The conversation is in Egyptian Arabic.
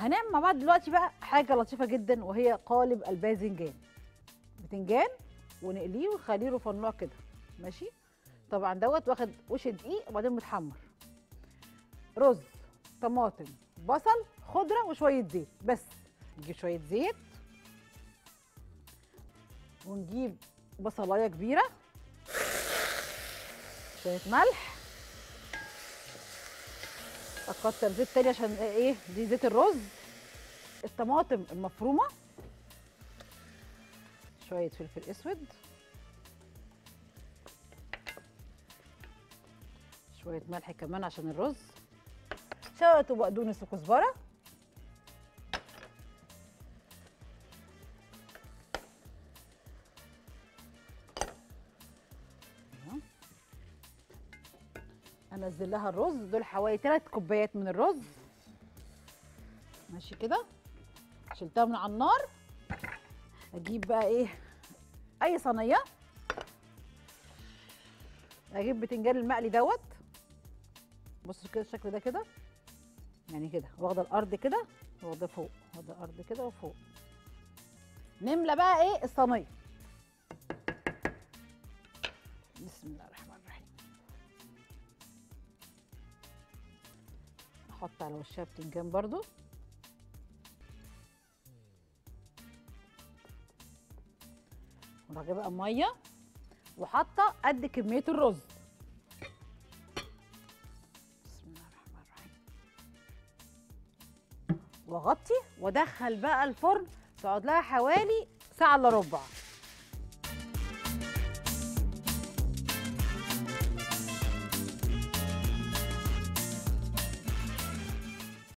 هنعمل مع بعض دلوقتي بقى حاجه لطيفه جدا وهي قالب الباذنجان بتنجان ونقليه ونخليه رفنوع كده ماشي طبعا دوت واخد وش دقيق وبعدين متحمر رز طماطم بصل خضره وشويه زيت بس نجيب شويه زيت ونجيب بصلايه كبيره شويه ملح اكتر زيت تاني عشان ايه دي زيت الرز الطماطم المفرومه شويه فلفل اسود شويه ملح كمان عشان الرز شويه وبقدونس وكزبره أهو. انزل لها الرز دول حوالي 3 كوبايات من الرز ماشي كده شلتها من على النار اجيب بقى ايه اي صينيه اجيب بتنجان المقلي دوت بصوا كده الشكل ده كده يعني كده واخده الارض كده واخده فوق واخده الارض كده وفوق نملى بقى ايه الصينيه بسم الله الرحمن الرحيم احط على وشها بتنجان برضو وراح بقى ميه وحاطه قد كميه الرز بسم الله الرحمن الرحيم واغطي وادخل بقى الفرن تقعد لها حوالي ساعه الا ربع